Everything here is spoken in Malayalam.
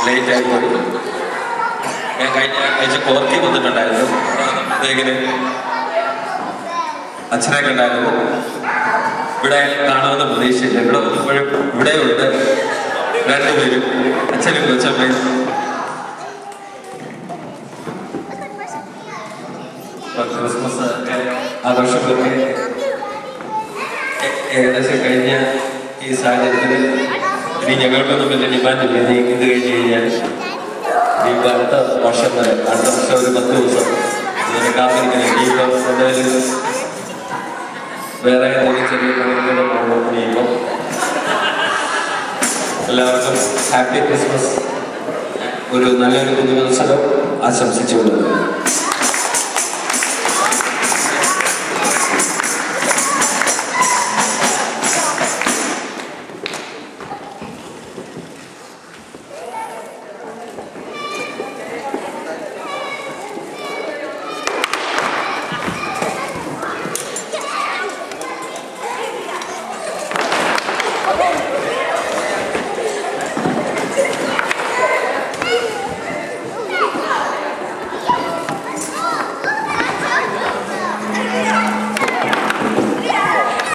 ലേറ്റ് ആയി പോയി ഞാൻ കഴിഞ്ഞ ആഴ്ച കോർത്തി വന്നിട്ടുണ്ടായിരുന്നു ഇതെങ്ങനെ അച്ഛനൊക്കെ ഉണ്ടായിരുന്നു ഇവിടെ കാണുമെന്ന് പ്രതീക്ഷയില്ല ഇവിടെ വന്നപ്പോഴും ഇവിടെ ഉണ്ട് രണ്ടുപേരും അച്ഛനും കൊച്ചമ്മയും ഇപ്പൊ ക്രിസ്മസ് ഒക്കെ ആഘോഷമൊക്കെ ഏ- ഏകദേശം കഴിഞ്ഞ ഈ സാഹചര്യത്തിൽ ഇനി ഞങ്ങൾക്കൊന്നും വലിയ ഡിമാൻഡ് ഇല്ല ഇനി ഇത് കഴിഞ്ഞ് കഴിഞ്ഞാൽ ഇനിയിപ്പോ അടുത്ത വർഷം വരെ അടുത്ത വർഷം ഒരു പത്ത് ദിവസം ഇതിനെ കാത്തിരിക്കണം ഇനിയിപ്പോ എന്തായാലും വേറെ എന്തെങ്കിലും ചെറിയ പണികളുടെ പോകും ഇനിയിപ്പം എല്ലാവർക്കും ഹാപ്പി ക്രിസ്മസ് ഒരു നല്ലൊരു പുതുവത്സരം ആശംസിച്ചുകൊള്ളുന്നു